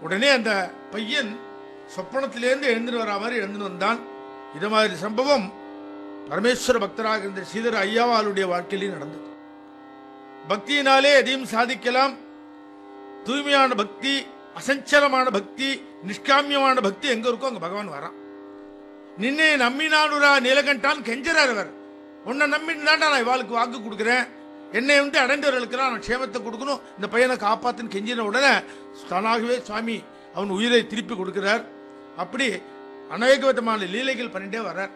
உடனே அந்த பையன் சொப்பனத்திலேருந்து எழுந்துட்டு வரா மாதிரி எழுந்துட்டு வந்தான் இது மாதிரி சம்பவம் பரமேஸ்வர பக்தராக இருந்த ஸ்ரீதர ஐயாவாளுடைய வாழ்க்கையிலும் நடந்தது பக்தியினாலே எதையும் சாதிக்கலாம் தூய்மையான பக்தி அசஞ்சலமான பக்தி நிஷ்காமியமான பக்தி எங்க இருக்கோ அங்க பகவான் வரான் நின்னை நம்பினானுரா நீலகண்டான் கெஞ்சறார் அவர் உன்னை நம்பிட்டு தான்டா நான் இவாளுக்கு வாக்கு கொடுக்குறேன் என்னை வந்து அடைந்தவர்களுக்கு நான் க்ஷேமத்தை கொடுக்கணும் இந்த பையனை காப்பாத்துன்னு கெஞ்சின உடனே தானாகவே சுவாமி அவன் உயிரை திருப்பி கொடுக்கிறார் அப்படி அநேக விதமான லீலைகள் பண்ணிட்டே வர்றார்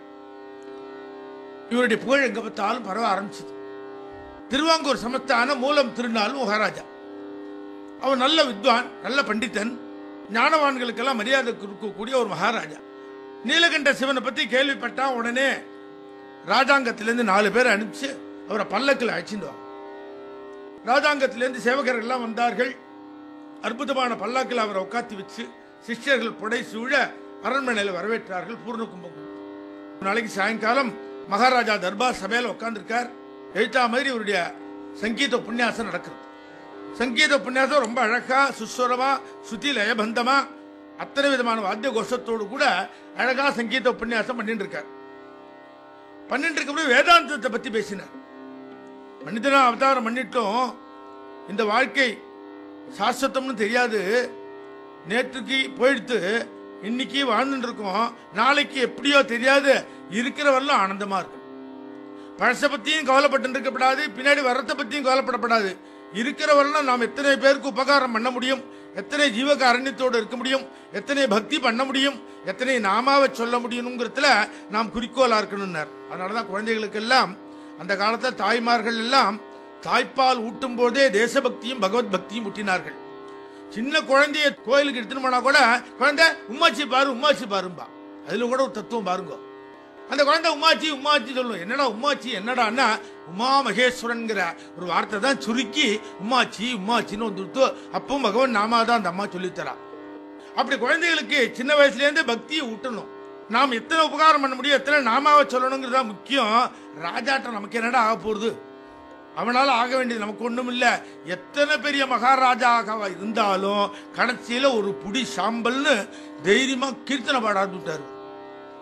இவருடைய புகழ் எங்க பார்த்தாலும் பரவ ஆரம்பிச்சது திருவாங்கூர் சமஸ்தான மூலம் திருநாள் மகாராஜா அவன் நல்ல வித்வான் நல்ல பண்டிதன் ஞானவான்களுக்கெல்லாம் மரியாதை கொடுக்கக்கூடிய ஒரு மகாராஜா நீலகண்ட சிவனை பத்தி கேள்விப்பட்டா உடனே ராஜாங்கத்திலேருந்து நாலு பேர் அனுப்பிச்சு அவரை பல்லக்கில் அழைச்சிட்டு வா ராஜாங்கத்திலேருந்து சேவகர்கள் எல்லாம் வந்தார்கள் அற்புதமான பல்லாக்கில் அவரை உட்காத்தி வச்சு சிஷ்யர்கள் புடை சூழ அரண்மனையில் வரவேற்றார்கள் பூர்ண கும்பகம் ஒரு நாளைக்கு சாயங்காலம் மகாராஜா தர்பார் சபையில் உட்கார்ந்திருக்கார் எழுத்தா மாதிரி இவருடைய சங்கீத உபன்யாசம் நடக்குது சங்கீத உபன்யாசம் ரொம்ப அழகா சுஸ்வரமா சுத்தி லயபந்தமா அத்தனை விதமான வாத்திய கோஷத்தோடு கூட அழகா சங்கீத உபன்யாசம் பண்ணிட்டு இருக்கார் பண்ணிட்டு இருக்கப்போ வேதாந்தத்தை பத்தி பேசினார் மனிதனா அவதாரம் பண்ணிட்டோம் இந்த வாழ்க்கை சாஸ்வத்தம்னு தெரியாது நேற்றுக்கு போயிடுத்து இன்னைக்கு வாழ்ந்துட்டு இருக்கோம் நாளைக்கு எப்படியோ தெரியாது இருக்கிற வரலாம் ஆனந்தமா இருக்கும் பழச பத்தியும் கவலைப்பட்டு இருக்கப்படாது பின்னாடி வரத்தை பத்தியும் கவலைப்படப்படாது இருக்கிற வரலாம் நாம் எத்தனை பேருக்கு உபகாரம் பண்ண முடியும் எத்தனை ஜீவக அரண்யத்தோடு இருக்க முடியும் எத்தனை பக்தி பண்ண முடியும் எத்தனை நாமாவை சொல்ல முடியுங்கிறதுல நாம் குறிக்கோளா இருக்கணும்னார் அதனாலதான் குழந்தைகளுக்கெல்லாம் அந்த காலத்துல தாய்மார்கள் எல்லாம் தாய்ப்பால் ஊட்டும் போதே தேசபக்தியும் பகவத் பக்தியும் ஊட்டினார்கள் சின்ன குழந்தைய கோயிலுக்கு எடுத்துன்னு போனா கூட குழந்தை உம்மாச்சி பாரு உம்மாச்சி பாரும்பா அதுல கூட ஒரு தத்துவம் பாருங்க அந்த குழந்தை உம்மாச்சி உம்மாச்சி சொல்லும் என்னடா உம்மாச்சி என்னடான்னா உமா மகேஸ்வரன்கிற ஒரு வார்த்தை தான் சுருக்கி உம்மாச்சி உம்மாச்சின்னு வந்துடுத்து அப்பவும் பகவான் நாமா தான் அந்த அம்மா சொல்லித்தரா அப்படி குழந்தைகளுக்கு சின்ன வயசுல இருந்து பக்தியை ஊட்டணும் நாம் எத்தனை உபகாரம் பண்ண முடியும் எத்தனை நாமாவை சொல்லணுங்கிறதா முக்கியம் ராஜாட்டம் நமக்கு என்னடா ஆக போகுது அவனால ஆக வேண்டியது நமக்கு ஒண்ணும் இல்ல எத்தனை பெரிய மகாராஜாக இருந்தாலும் கடைசியில ஒரு புடி சாம்பல்னு தைரியமா கீர்த்தனை பாடாது விட்டாரு